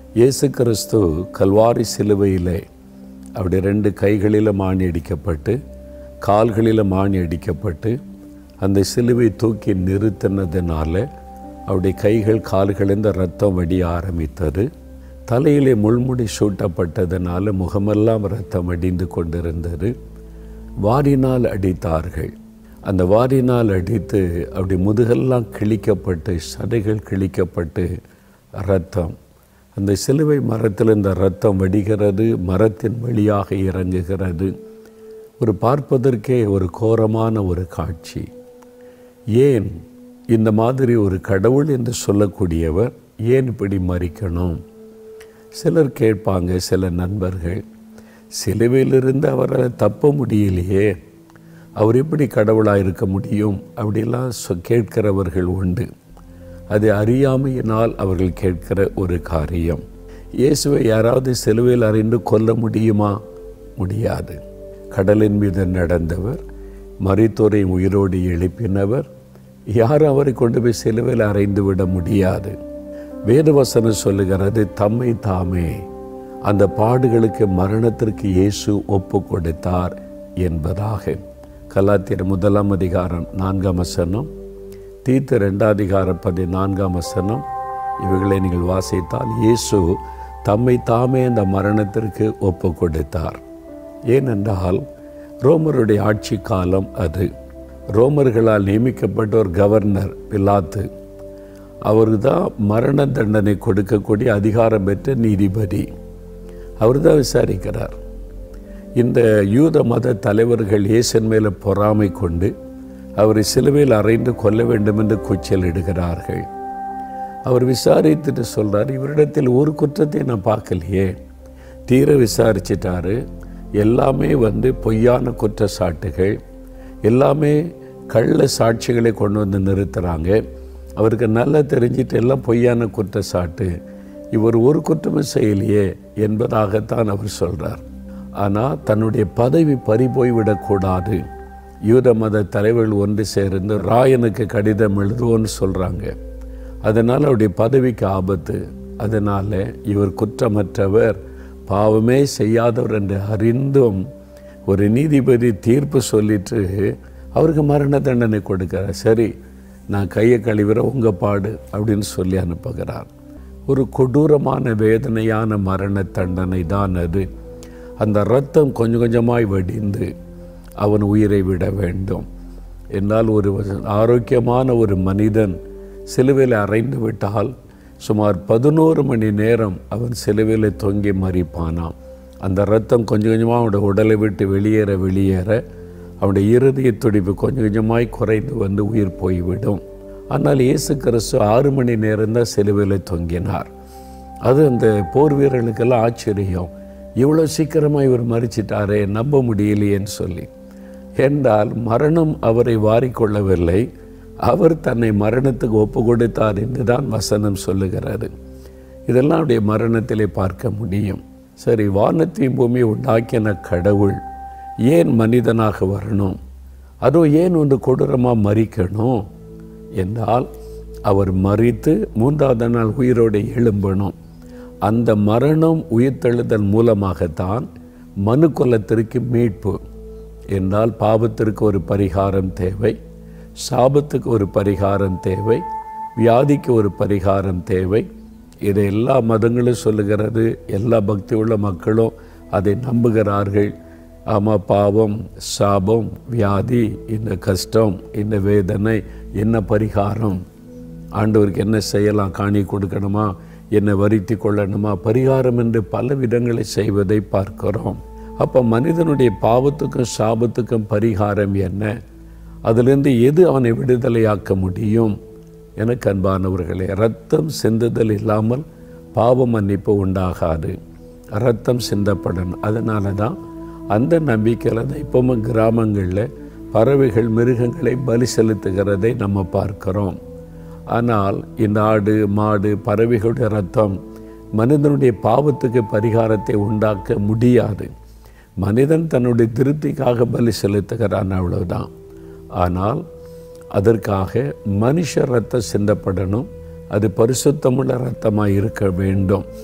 இயேசு கிறிஸ்து கல்வாரி சிலுவையிலே அவருடைய ரெண்டு கைகளிலும் ஆணி அடிக்கப்பட்டு கால்களிலும் ஆணி அடிக்கப்பட்டு அந்த சிலுவை தூக்கி நிறுத்தினதுனால அவருடைய கைகள் கால்களிலிருந்து ரத்தம் வடிய ஆரம்பித்தது தலையிலே முள்முடி சூட்டப்பட்டதனால முகமெல்லாம் ரத்தம் வடிந்து கொண்டிருந்தது வாரினால் அடித்தார்கள் அந்த வாரினால் அடித்து அப்படி முதுகெல்லாம் கிழிக்கப்பட்டு சதைகள் கிழிக்கப்பட்டு ரத்தம் அந்த சிலுவை மரத்தில் இந்த ரத்தம் வடிகிறது மரத்தின் வழியாக இறங்குகிறது ஒரு பார்ப்பதற்கே ஒரு கோரமான ஒரு காட்சி ஏன் இந்த மாதிரி ஒரு கடவுள் என்று சொல்லக்கூடியவர் ஏன் இப்படி மறிக்கணும் சிலர் கேட்பாங்க சில நண்பர்கள் சிலுவையிலிருந்து அவரால் தப்ப முடியலையே அவர் எப்படி கடவுளாக இருக்க முடியும் அப்படிலாம் சொ கேட்கிறவர்கள் உண்டு அது அறியாமையினால் அவர்கள் கேட்கிற ஒரு காரியம் இயேசுவை யாராவது சிலுவையில் அறிந்து கொல்ல முடியுமா முடியாது கடலின் மீது நடந்தவர் மரித்தோரை உயிரோடு எழுப்பினவர் யாரும் அவரை கொண்டு போய் சிலுவையில் அறைந்து விட முடியாது வேதவசனம் சொல்லுகிறது தம்மை தாமே அந்த பாடுகளுக்கு மரணத்திற்கு இயேசு ஒப்பு கொடுத்தார் என்பதாக கலாத்தியர் முதலாம் அதிகாரம் நான்காம் வசனம் தீத்து ரெண்டாம் அதிகாரம் பதினான்காம் வசனம் இவைகளை நீங்கள் வாசித்தால் இயேசு தம்மை தாமே அந்த மரணத்திற்கு ஒப்பு கொடுத்தார் ஏனென்றால் ரோமருடைய ஆட்சி காலம் அது ரோமர்களால் நியமிக்கப்பட்ட ஒரு கவர்னர் பிலாத்து அவர் தான் மரண தண்டனை கொடுக்கக்கூடிய அதிகாரம் பெற்ற நீதிபதி அவர் தான் விசாரிக்கிறார் இந்த யூத மத தலைவர்கள் இயேசன் மேலே பொறாமை கொண்டு அவரை சிலுவையில் அறைந்து கொல்ல வேண்டும் என்று கூச்சல் இடுகிறார்கள் அவர் விசாரித்துட்டு சொல்கிறார் இவரிடத்தில் ஒரு குற்றத்தை நான் பார்க்கலையே தீர விசாரிச்சிட்டாரு எல்லாமே வந்து பொய்யான குற்றச்சாட்டுகள் எல்லாமே கள்ள சாட்சிகளை கொண்டு வந்து நிறுத்துகிறாங்க அவருக்கு நல்லா தெரிஞ்சிட்டு எல்லாம் பொய்யான குற்றச்சாட்டு இவர் ஒரு குற்றமும் செய்யலையே என்பதாகத்தான் அவர் சொல்கிறார் ஆனால் தன்னுடைய பதவி பறிபோய்விடக்கூடாது யூத மத தலைவர்கள் ஒன்று சேர்ந்து ராயனுக்கு கடிதம் எழுதுவோன்னு சொல்கிறாங்க அதனால் அவருடைய பதவிக்கு ஆபத்து அதனால் இவர் குற்றமற்றவர் பாவமே செய்யாதவர் என்று அறிந்தும் ஒரு நீதிபதி தீர்ப்பு சொல்லிட்டு அவருக்கு மரண தண்டனை கொடுக்கிறார் சரி நான் கையை கழுவிற உங்கள் பாடு அப்படின்னு சொல்லி அனுப்புகிறார் ஒரு கொடூரமான வேதனையான மரண தண்டனை தான் அது அந்த ரத்தம் கொஞ்சம் கொஞ்சமாய் வடிந்து அவன் உயிரை விட வேண்டும் என்னால் ஒரு ஆரோக்கியமான ஒரு மனிதன் சிலுவையில் அறைந்து விட்டால் சுமார் பதினோரு மணி நேரம் அவன் சிலுவையில் தொங்கி மறிப்பானாம் அந்த ரத்தம் கொஞ்சம் கொஞ்சமாக அவனுடைய உடலை விட்டு வெளியேற வெளியேற அவனுடைய இருதய துடிப்பு கொஞ்சம் கொஞ்சமாய் குறைந்து வந்து உயிர் போய்விடும் ஆனால் இயேசு கிறிஸ்து ஆறு மணி நேரம் தான் சிலுவையில் தொங்கினார் அது அந்த போர் வீரர்களுக்கெல்லாம் ஆச்சரியம் இவ்வளோ சீக்கிரமாக இவர் மறிச்சிட்டாரே நம்ப முடியலையேன்னு சொல்லி என்றால் மரணம் அவரை வாரிக்கொள்ளவில்லை அவர் தன்னை மரணத்துக்கு ஒப்பு கொடுத்தார் என்று தான் வசனம் சொல்லுகிறாரு இதெல்லாம் அவருடைய மரணத்திலே பார்க்க முடியும் சரி வானத்தையும் பூமியை உண்டாக்கின கடவுள் ஏன் மனிதனாக வரணும் அதோ ஏன் ஒன்று கொடூரமாக மறிக்கணும் என்றால் அவர் மறித்து மூன்றாவது நாள் உயிரோடு எழும்பணும் அந்த மரணம் உயிர்த்தெழுதல் மூலமாகத்தான் மனு குலத்திற்கு மீட்பு என்றால் பாவத்திற்கு ஒரு பரிகாரம் தேவை சாபத்துக்கு ஒரு பரிகாரம் தேவை வியாதிக்கு ஒரு பரிகாரம் தேவை இதை எல்லா மதங்களும் சொல்லுகிறது எல்லா பக்தி உள்ள மக்களும் அதை நம்புகிறார்கள் ஆமாம் பாவம் சாபம் வியாதி இந்த கஷ்டம் இந்த வேதனை என்ன பரிகாரம் ஆண்டவருக்கு என்ன செய்யலாம் காணி கொடுக்கணுமா என்னை வருத்தி கொள்ளணுமா பரிகாரம் என்று பல விதங்களை செய்வதை பார்க்கிறோம் அப்போ மனிதனுடைய பாவத்துக்கும் சாபத்துக்கும் பரிகாரம் என்ன அதிலிருந்து எது அவனை விடுதலையாக்க முடியும் எனக்கு அன்பானவர்களே ரத்தம் சிந்துதல் இல்லாமல் பாவ மன்னிப்பு உண்டாகாது ரத்தம் சிந்தப்படணும் அதனால தான் அந்த நம்பிக்கையில் தான் இப்போவும் கிராமங்களில் பறவைகள் மிருகங்களை பலி செலுத்துகிறதை நம்ம பார்க்கிறோம் ஆனால் இந்த ஆடு மாடு பறவைகளுடைய ரத்தம் மனிதனுடைய பாவத்துக்கு பரிகாரத்தை உண்டாக்க முடியாது மனிதன் தன்னுடைய திருப்திக்காக பலி செலுத்துகிறான் அவ்வளவுதான் ஆனால் அதற்காக மனுஷ ரத்தம் சிந்தப்படணும் அது பரிசுத்தமுள்ள ரத்தமாக இருக்க வேண்டும்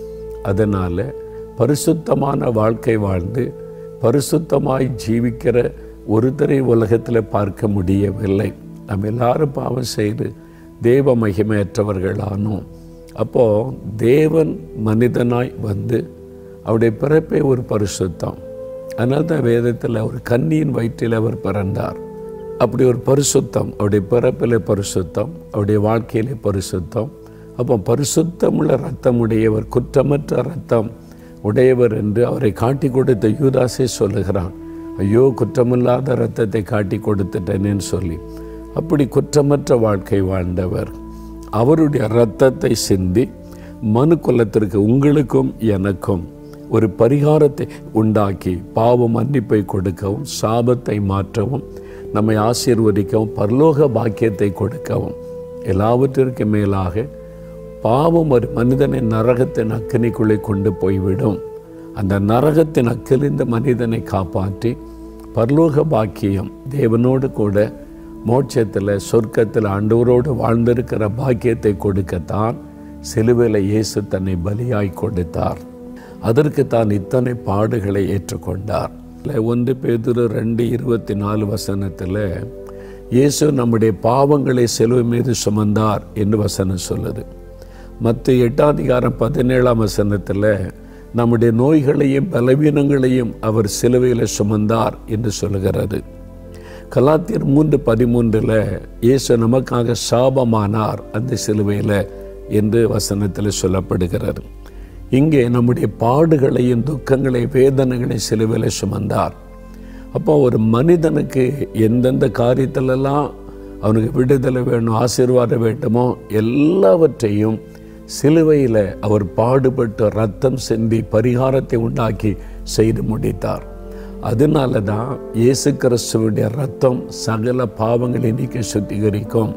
அதனால் பரிசுத்தமான வாழ்க்கை வாழ்ந்து பரிசுத்தமாய் ஜீவிக்கிற ஒருத்தரை உலகத்தில் பார்க்க முடியவில்லை நம்ம எல்லாரும் பாவம் செய்து தேவ மகிமையற்றவர்களானோம் அப்போது தேவன் மனிதனாய் வந்து அவருடைய பிறப்பே ஒரு பரிசுத்தம் அதனால தான் வேதத்தில் ஒரு கன்னியின் வயிற்றில் அவர் பிறந்தார் அப்படி ஒரு பரிசுத்தம் அவருடைய பிறப்பில் பரிசுத்தம் அவருடைய வாழ்க்கையிலே பரிசுத்தம் அப்போ பரிசுத்தமுள்ள ரத்தம் உடையவர் குற்றமற்ற ரத்தம் உடையவர் என்று அவரை காட்டி கொடுத்த யூதாசே சொல்லுகிறான் ஐயோ குற்றமில்லாத ரத்தத்தை காட்டி கொடுத்துட்டேனேன்னு சொல்லி அப்படி குற்றமற்ற வாழ்க்கை வாழ்ந்தவர் அவருடைய இரத்தத்தை சிந்தி மனு குலத்திற்கு உங்களுக்கும் எனக்கும் ஒரு பரிகாரத்தை உண்டாக்கி பாவ மன்னிப்பை கொடுக்கவும் சாபத்தை மாற்றவும் நம்மை ஆசீர்வதிக்கவும் பரலோக பாக்கியத்தை கொடுக்கவும் எல்லாவற்றிற்கும் மேலாக பாவம் ஒரு மனிதனை நரகத்தின் அக்கினிக்குள்ளே கொண்டு போய்விடும் அந்த நரகத்தின் அக்கிலிந்த மனிதனை காப்பாற்றி பரலோக பாக்கியம் தேவனோடு கூட மோட்சத்தில் சொர்க்கத்தில் ஆண்டவரோடு வாழ்ந்திருக்கிற பாக்கியத்தை கொடுக்கத்தான் சிலுவையில் இயேசு தன்னை பலியாய் கொடுத்தார் அதற்கு தான் இத்தனை பாடுகளை ஏற்றுக்கொண்டார் ஒன்று பேதுரு ரெண்டு இருபத்தி நாலு வசனத்தில் இயேசு நம்முடைய பாவங்களை சிலுவை மீது சுமந்தார் என்று வசனம் சொல்லுது மற்ற எட்டாம் அதிகாரம் பதினேழாம் வசனத்தில் நம்முடைய நோய்களையும் பலவீனங்களையும் அவர் சிலுவையில் சுமந்தார் என்று சொல்லுகிறது கலாத்தியர் மூன்று பதிமூன்றில் இயேசு நமக்காக சாபமானார் அந்த சிலுவையில் என்று வசனத்தில் சொல்லப்படுகிறது இங்கே நம்முடைய பாடுகளையும் துக்கங்களை வேதனைகளை சிலுவையில் சுமந்தார் அப்போ ஒரு மனிதனுக்கு எந்தெந்த காரியத்திலெல்லாம் அவனுக்கு விடுதலை வேணும் ஆசீர்வாதம் வேண்டுமோ எல்லாவற்றையும் சிலுவையில் அவர் பாடுபட்டு ரத்தம் சிந்தி பரிகாரத்தை உண்டாக்கி செய்து முடித்தார் அதனால தான் இயேசு கிறிஸ்துவுடைய ரத்தம் சகல பாவங்களை நீக்கி சுத்திகரிக்கும்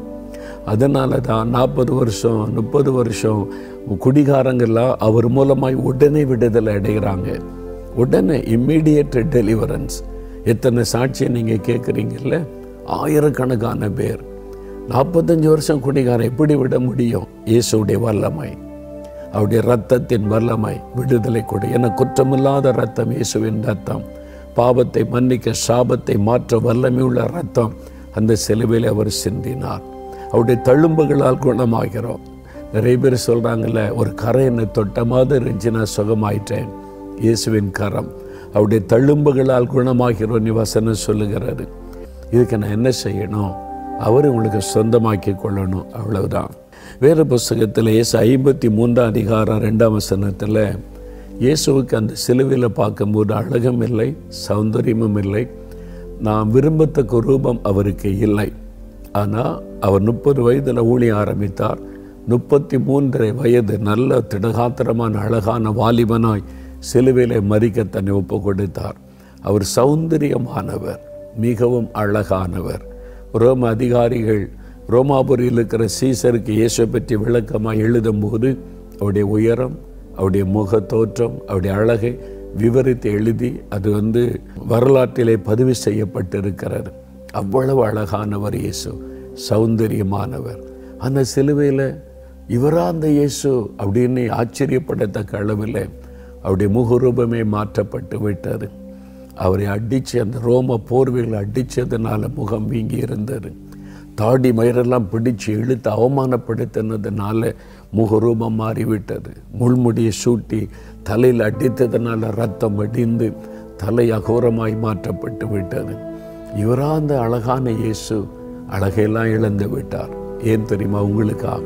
அதனால தான் நாற்பது வருஷம் முப்பது வருஷம் குடிகாரங்கள்லாம் அவர் மூலமாய் உடனே விடுதலை அடைகிறாங்க உடனே இம்மீடியட் டெலிவரன்ஸ் எத்தனை சாட்சியை நீங்கள் கேட்குறீங்கல்ல ஆயிரக்கணக்கான பேர் நாற்பத்தஞ்சு வருஷம் குடிகாரன் எப்படி விட முடியும் இயேசுடைய வல்லமை அவருடைய ரத்தத்தின் வல்லமை விடுதலை கொடு என குற்றமில்லாத ரத்தம் இயேசுவின் ரத்தம் பாவத்தை மன்னிக்க சாபத்தை மாற்ற வல்லமை உள்ள ரத்தம் அந்த சிலுவையில் அவர் சிந்தினார் அவருடைய தழும்புகளால் குணமாகிறோம் நிறைய பேர் சொல்கிறாங்கல்ல ஒரு கரை என்னை தொட்ட மாதிரி இருந்துச்சு நான் சுகமாயிட்டேன் இயேசுவின் கரம் அவருடைய தழும்புகளால் குணமாகிறோம் நீ வசனம் சொல்லுகிறாரு இதுக்கு நான் என்ன செய்யணும் அவர் உங்களுக்கு சொந்தமாக்கி கொள்ளணும் அவ்வளவுதான் வேறு புஸ்தகத்தில் இயேசு ஐம்பத்தி மூன்றாம் அதிகாரம் ரெண்டாம் வசனத்தில் இயேசுவுக்கு அந்த சிலுவையில் பார்க்கும்போது அழகும் இல்லை சௌந்தரியமும் இல்லை நாம் விரும்பத்தக்க ரூபம் அவருக்கு இல்லை ஆனால் அவர் முப்பது வயதில் ஊழிய ஆரம்பித்தார் முப்பத்தி மூன்றரை வயது நல்ல திடகாத்திரமான அழகான வாலிபனாய் சிலுவையிலே மறிக்க தன்னை ஒப்பு கொடுத்தார் அவர் சௌந்தரியமானவர் மிகவும் அழகானவர் ரோம அதிகாரிகள் ரோமாபுரியில் இருக்கிற சீசருக்கு இயேசு பற்றி விளக்கமாக எழுதும்போது அவருடைய உயரம் அவருடைய முக தோற்றம் அவருடைய அழகை விவரித்து எழுதி அது வந்து வரலாற்றிலே பதிவு செய்யப்பட்டிருக்கிறார் அவ்வளவு அழகானவர் இயேசு சௌந்தரியமானவர் அந்த சிலுவையில் இவரா அந்த இயேசு அப்படின்னு ஆச்சரியப்படத்தக்க அளவில் அவருடைய முகரூபமே மாற்றப்பட்டு விட்டது அவரை அடித்து அந்த ரோம போர்வைகளை அடித்ததுனால முகம் வீங்கி இருந்தது தாடி மயிரெல்லாம் பிடிச்சு இழுத்து அவமானப்படுத்தினதுனால முகரூபம் மாறிவிட்டது முள்முடியை சூட்டி தலையில் அடித்ததுனால ரத்தம் வடிந்து தலை அகோரமாய் மாற்றப்பட்டு விட்டது இவரா அந்த அழகான இயேசு அழகையெல்லாம் இழந்து விட்டார் ஏன் தெரியுமா உங்களுக்காக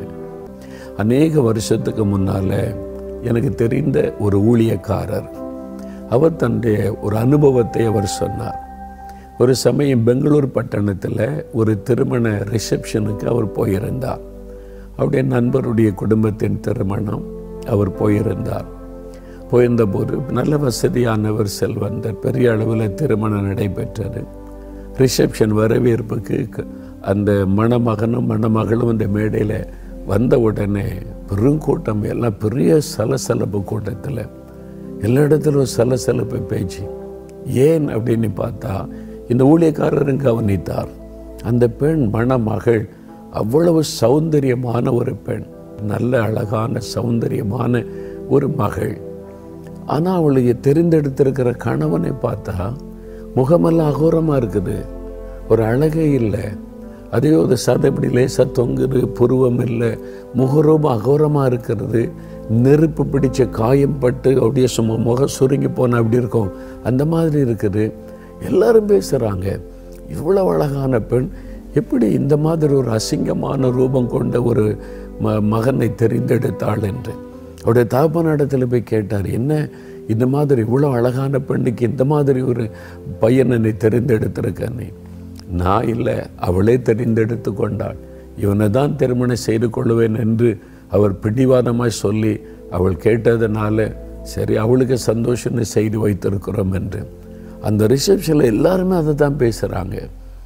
அநேக வருஷத்துக்கு முன்னால் எனக்கு தெரிந்த ஒரு ஊழியக்காரர் அவர் தன்னுடைய ஒரு அனுபவத்தை அவர் சொன்னார் ஒரு சமயம் பெங்களூர் பட்டணத்தில் ஒரு திருமண ரிசப்ஷனுக்கு அவர் போயிருந்தார் அவருடைய நண்பருடைய குடும்பத்தின் திருமணம் அவர் போயிருந்தார் போயிருந்தபோது நல்ல வசதியானவர் செல்வந்தர் பெரிய அளவில் திருமணம் நடைபெற்றது ரிசப்ஷன் வரவேற்புக்கு க- அந்த மணமகனும் மணமகளும் அந்த மேடையில் வந்த உடனே பெருங்கூட்டம் எல்லாம் பெரிய சலசலப்பு கூட்டத்தில் எல்லா இடத்துலும் சலசலப்பு பேச்சு ஏன் அப்படின்னு பார்த்தா இந்த ஊழியக்காரரும் கவனித்தார் அந்த பெண் மணமகள் அவ்வளவு சௌந்தரியமான ஒரு பெண் நல்ல அழகான சௌந்தரியமான ஒரு மகள் ஆனால் அவளுக்கு தெரிந்தெடுத்திருக்கிற கணவனை பார்த்தா முகமெல்லாம் அகோரமாக இருக்குது ஒரு அழகே இல்லை அதே ஒரு சதைப்படி லேசாக தொங்குது புருவம் இல்லை முகரூபம் அகோரமாக இருக்கிறது நெருப்பு பிடிச்ச காயம் பட்டு அப்படியே சும்மா முகம் சுருங்கி போன அப்படி இருக்கும் அந்த மாதிரி இருக்குது எல்லாரும் பேசுகிறாங்க இவ்வளவு அழகான பெண் எப்படி இந்த மாதிரி ஒரு அசிங்கமான ரூபம் கொண்ட ஒரு ம மகனை தெரிந்தெடுத்தாள் என்று அவருடைய தகப்பனிடத்தில் போய் கேட்டார் என்ன இந்த மாதிரி இவ்வளோ அழகான பெண்ணுக்கு இந்த மாதிரி ஒரு பையனை தெரிந்தெடுத்திருக்கன்னு நான் இல்லை அவளே தெரிந்தெடுத்து கொண்டாள் இவனை தான் திருமணம் செய்து கொள்வேன் என்று அவர் பிடிவாதமாய் சொல்லி அவள் கேட்டதனால சரி அவளுக்கு சந்தோஷம்னு செய்து வைத்திருக்கிறோம் என்று அந்த ரிசப்ஷனில் எல்லாருமே அதை தான் பேசுகிறாங்க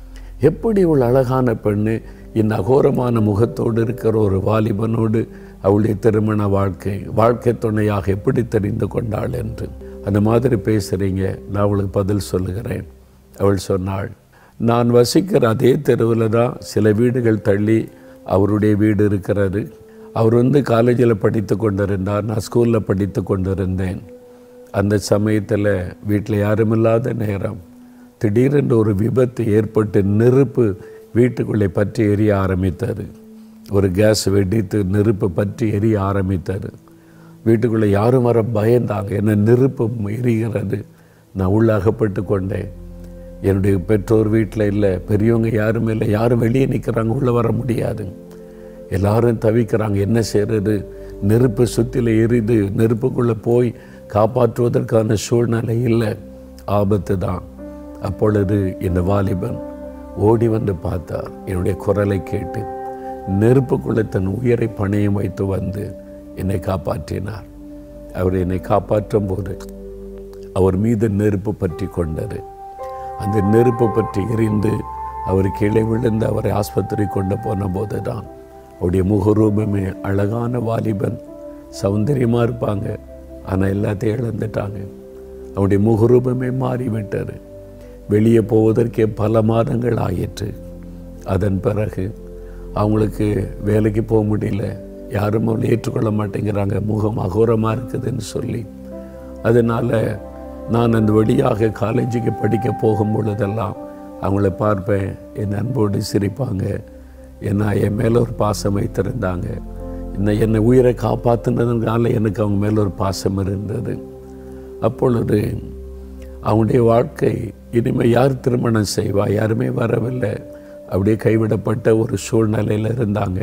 எப்படி இவள் அழகான பெண்ணு இந்த அகோரமான முகத்தோடு இருக்கிற ஒரு வாலிபனோடு அவளுடைய திருமண வாழ்க்கை வாழ்க்கை துணையாக எப்படி தெரிந்து கொண்டாள் என்று அந்த மாதிரி பேசுகிறீங்க நான் அவளுக்கு பதில் சொல்லுகிறேன் அவள் சொன்னாள் நான் வசிக்கிற அதே தெருவில் தான் சில வீடுகள் தள்ளி அவருடைய வீடு இருக்கிறது அவர் வந்து காலேஜில் படித்து கொண்டிருந்தார் நான் ஸ்கூலில் படித்து கொண்டிருந்தேன் அந்த சமயத்தில் வீட்டில் யாருமில்லாத நேரம் திடீரென்று ஒரு விபத்து ஏற்பட்டு நெருப்பு வீட்டுக்குள்ளே பற்றி எரிய ஆரம்பித்தது ஒரு கேஸ் வெடித்து நெருப்பு பற்றி எரிய ஆரம்பித்தது வீட்டுக்குள்ளே யாரும் வர பயந்தாங்க என்ன நெருப்பு எரிகிறது நான் உள்ள அகப்பட்டு கொண்டேன் என்னுடைய பெற்றோர் வீட்டில் இல்லை பெரியவங்க யாரும் இல்லை யாரும் வெளியே நிற்கிறாங்க உள்ளே வர முடியாது எல்லாரும் தவிக்கிறாங்க என்ன செய்கிறது நெருப்பு சுற்றில எரிது நெருப்புக்குள்ளே போய் காப்பாற்றுவதற்கான சூழ்நிலை இல்லை ஆபத்து தான் அப்பொழுது இந்த வாலிபன் ஓடி வந்து பார்த்தார் என்னுடைய குரலை கேட்டு நெருப்புக்குள்ளே தன் உயிரை பணையம் வைத்து வந்து என்னை காப்பாற்றினார் அவர் என்னை காப்பாற்றும் போது அவர் மீது நெருப்பு பற்றி கொண்டது அந்த நெருப்பு பற்றி எரிந்து அவர் கீழே விழுந்து அவரை ஆஸ்பத்திரி கொண்டு போன போது தான் அவருடைய முகரூபமே அழகான வாலிபன் சௌந்தரியமாக இருப்பாங்க ஆனால் எல்லாத்தையும் இழந்துட்டாங்க அவருடைய முகரூபமே மாறிவிட்டார் வெளியே போவதற்கே பல மாதங்கள் ஆயிற்று அதன் பிறகு அவங்களுக்கு வேலைக்கு போக முடியல யாரும் அவளை ஏற்றுக்கொள்ள மாட்டேங்கிறாங்க முகம் அகோரமாக இருக்குதுன்னு சொல்லி அதனால் நான் அந்த வழியாக காலேஜுக்கு படிக்க போகும் பொழுதெல்லாம் அவங்கள பார்ப்பேன் என் அன்போடு சிரிப்பாங்க ஏன்னா என் மேலே ஒரு பாசம் வைத்திருந்தாங்க என்ன என்னை உயிரை காப்பாற்றினதுனால எனக்கு அவங்க மேலே ஒரு பாசம் இருந்தது அப்பொழுது அவங்களுடைய வாழ்க்கை இனிமேல் யார் திருமணம் செய்வா யாருமே வரவில்லை அப்படியே கைவிடப்பட்ட ஒரு சூழ்நிலையில் இருந்தாங்க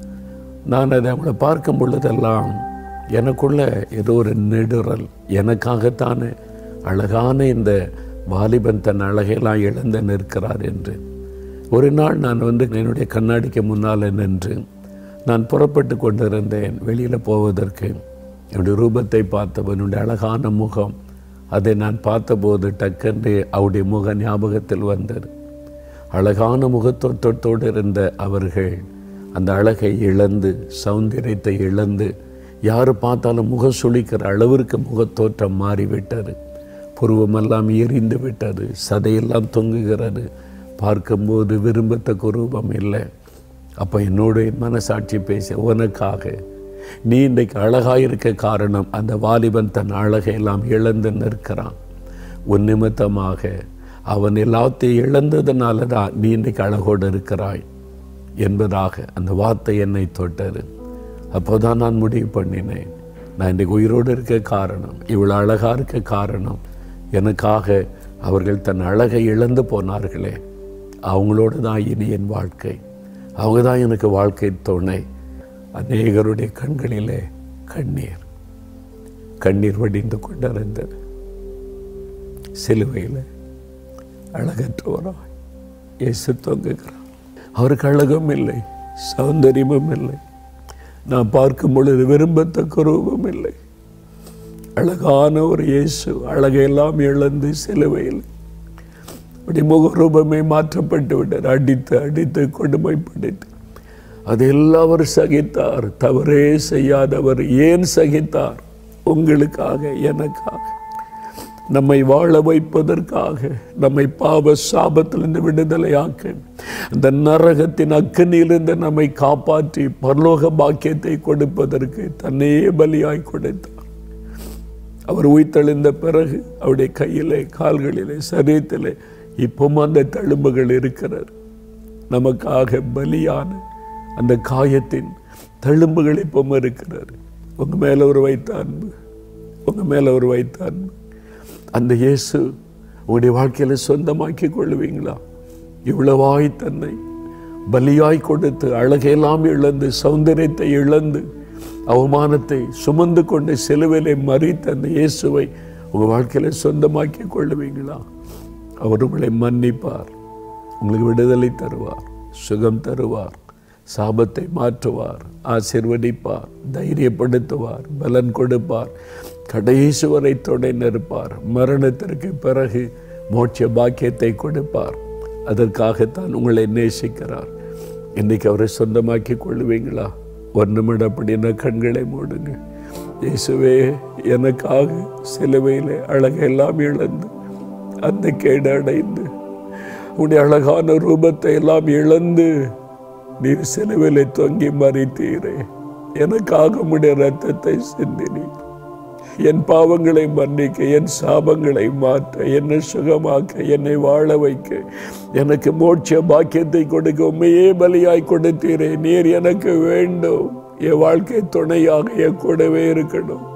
நான் அதை அவங்கள பார்க்கும் பொழுதெல்லாம் எனக்குள்ள ஏதோ ஒரு நெடுறல் எனக்காகத்தானே அழகான இந்த வாலிபன் தன் அழகையெல்லாம் இழந்து நிற்கிறார் என்று ஒரு நாள் நான் வந்து என்னுடைய கண்ணாடிக்கு முன்னால் நின்று நான் புறப்பட்டு கொண்டிருந்தேன் வெளியில் போவதற்கு என்னுடைய ரூபத்தை பார்த்தவன் என்னுடைய அழகான முகம் அதை நான் பார்த்தபோது டக்கென்று அவருடைய முக ஞாபகத்தில் வந்தது அழகான முகத்தோட்டத்தோடு இருந்த அவர்கள் அந்த அழகை இழந்து சௌந்தரியத்தை இழந்து யார் பார்த்தாலும் முகம் சுளிக்கிற அளவிற்கு முகத்தோற்றம் மாறிவிட்டது புருவமெல்லாம் எரிந்து விட்டது சதையெல்லாம் தொங்குகிறது பார்க்கும்போது விரும்பத்தக்க ரூபம் இல்லை அப்போ என்னோட என் மனசாட்சி பேச உனக்காக நீ இன்றைக்கு அழகாக இருக்க காரணம் அந்த வாலிபன் தன் அழகை எல்லாம் இழந்து நிற்கிறான் உன் நிமித்தமாக அவன் எல்லாத்தையும் இழந்ததுனால தான் நீ இன்றைக்கு அழகோடு இருக்கிறாய் என்பதாக அந்த வார்த்தை என்னை தொட்டது அப்போதான் நான் முடிவு பண்ணினேன் நான் இன்றைக்கு உயிரோடு இருக்க காரணம் இவ்வளோ அழகாக இருக்க காரணம் எனக்காக அவர்கள் தன் அழகை இழந்து போனார்களே அவங்களோடு தான் இனி என் வாழ்க்கை அவங்க தான் எனக்கு வாழ்க்கை துணை அநேகருடைய கண்களிலே கண்ணீர் கண்ணீர் வடிந்து கொண்டிருந்தது சிலுவையில் அழகற்றவராய் இயேசு தொங்குகிறார் அவருக்கு அழகும் இல்லை சௌந்தரியமும் இல்லை நான் பார்க்கும் பொழுது விரும்பத்தக்க ரூபம் இல்லை அழகான ஒரு இயேசு அழகையெல்லாம் இழந்து சிலுவையில் அப்படி முகரூபமே மாற்றப்பட்டு விட்டார் அடித்து அடித்து கொடுமைப்படுத்தி அதெல்லாம் அவர் சகித்தார் தவறே செய்யாதவர் ஏன் சகித்தார் உங்களுக்காக எனக்காக நம்மை வாழ வைப்பதற்காக நம்மை பாவ சாபத்திலிருந்து விடுதலையாக்க அந்த நரகத்தின் அக்கனியிலிருந்து நம்மை காப்பாற்றி பரலோக பாக்கியத்தை கொடுப்பதற்கு தன்னையே பலியாய் கொடுத்தார் அவர் உயிர்த்தெழுந்த பிறகு அவருடைய கையிலே கால்களிலே சரீரத்திலே இப்பவும் அந்த தழும்புகள் இருக்கிறார் நமக்காக பலியான அந்த காயத்தின் தழும்புகள் இப்பவும் இருக்கிறார் உங்க மேல ஒரு வைத்த அன்பு உங்க மேல ஒரு வைத்த அன்பு அந்த இயேசு உங்களுடைய வாழ்க்கையில சொந்தமாக்கி கொள்ளுவீங்களா இவ்வளவாய் தன்னை பலியாய் கொடுத்து அழகையெல்லாம் இழந்து சௌந்தரியத்தை இழந்து அவமானத்தை சுமந்து கொண்டு சிலுவிலே மறித்த அந்த இயேசுவை உங்க வாழ்க்கையில சொந்தமாக்கி கொள்ளுவீங்களா அவர் உங்களை மன்னிப்பார் உங்களுக்கு விடுதலை தருவார் சுகம் தருவார் சாபத்தை மாற்றுவார் ஆசிர்வதிப்பார் தைரியப்படுத்துவார் பலன் கொடுப்பார் கடைசி வரை துணை நிற்பார் மரணத்திற்கு பிறகு மோட்ச பாக்கியத்தை கொடுப்பார் அதற்காகத்தான் உங்களை நேசிக்கிறார் இன்னைக்கு அவரை சொந்தமாக்கி கொள்ளுவீங்களா ஒரு நிமிடம் அப்படின்னா கண்களை மூடுங்க இயேசுவே எனக்காக சிலுவையிலே அழகெல்லாம் இழந்து அந்த கேடு அடைந்து உடைய அழகான ரூபத்தை எல்லாம் இழந்து நீர் சிலுவிலை தொங்கி மறித்தீரே எனக்காக உடைய ரத்தத்தை சிந்தினீர் என் பாவங்களை மன்னிக்க என் சாபங்களை மாற்ற என்னை சுகமாக்க என்னை வாழ வைக்க எனக்கு மோட்ச பாக்கியத்தை கொடுக்க உண்மையே பலியாய் கொடுத்தீரே நீர் எனக்கு வேண்டும் என் வாழ்க்கை துணையாக என் கூடவே இருக்கணும்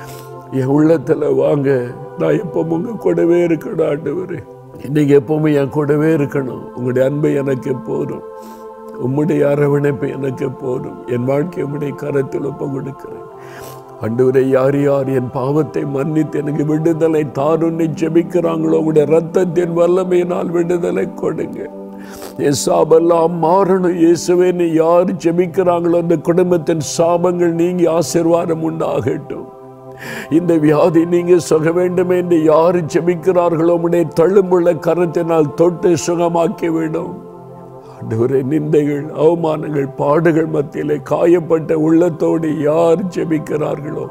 என் உள்ளத்துல வாங்க நான் எப்பவும் உங்க கூடவே இருக்கணும் ஆண்டவரே நீங்க எப்பவுமே என் கூடவே இருக்கணும் உங்களுடைய அன்பு எனக்கு போதும் உம்முடைய அரவணைப்பு எனக்கு போதும் என் வாழ்க்கை உம்முடைய கரத்தில் ஒப்பு கொடுக்கிறேன் அண்டவரை யார் யார் என் பாவத்தை மன்னித்து எனக்கு விடுதலை தாருன்னு ஜெபிக்கிறாங்களோ உங்களுடைய ரத்தத்தின் வல்லமையினால் விடுதலை கொடுங்க என் சாபெல்லாம் மாறணும் இயேசுவேன்னு யார் ஜெபிக்கிறாங்களோ அந்த குடும்பத்தின் சாபங்கள் நீங்கி ஆசிர்வாதம் உண்டாகட்டும் இந்த வியாதி நீங்க சுக வேண்டும் என்று யார் ஜெபிக்கிறார்களோ உடைய தழும்புள்ள கரத்தினால் தொட்டு சுகமாக்கி விடும் ஆண்டவரே நிந்தைகள் அவமானங்கள் பாடுகள் மத்தியிலே காயப்பட்ட உள்ளத்தோடு யார் ஜெபிக்கிறார்களோ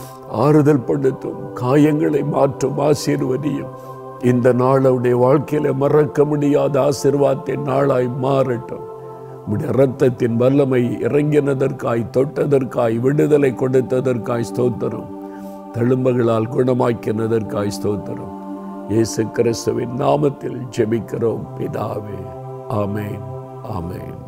ஆறுதல் படுத்தும் காயங்களை மாற்றும் ஆசீர்வதியும் இந்த நாள் அவருடைய வாழ்க்கையில மறக்க முடியாத ஆசீர்வாதத்தின் நாளாய் மாறட்டும் உடைய இரத்தத்தின் வல்லமை இறங்கினதற்காய் தொட்டதற்காய் விடுதலை கொடுத்ததற்காய் ஸ்தோத்திரம் தழும்புகளால் குணமாக்கினதற்காய் ஸ்தோத்திரம் இயேசு கிறிஸ்துவின் நாமத்தில் ஜெபிக்கிறோம் பிதாவே ஆமேன் ஆமேன்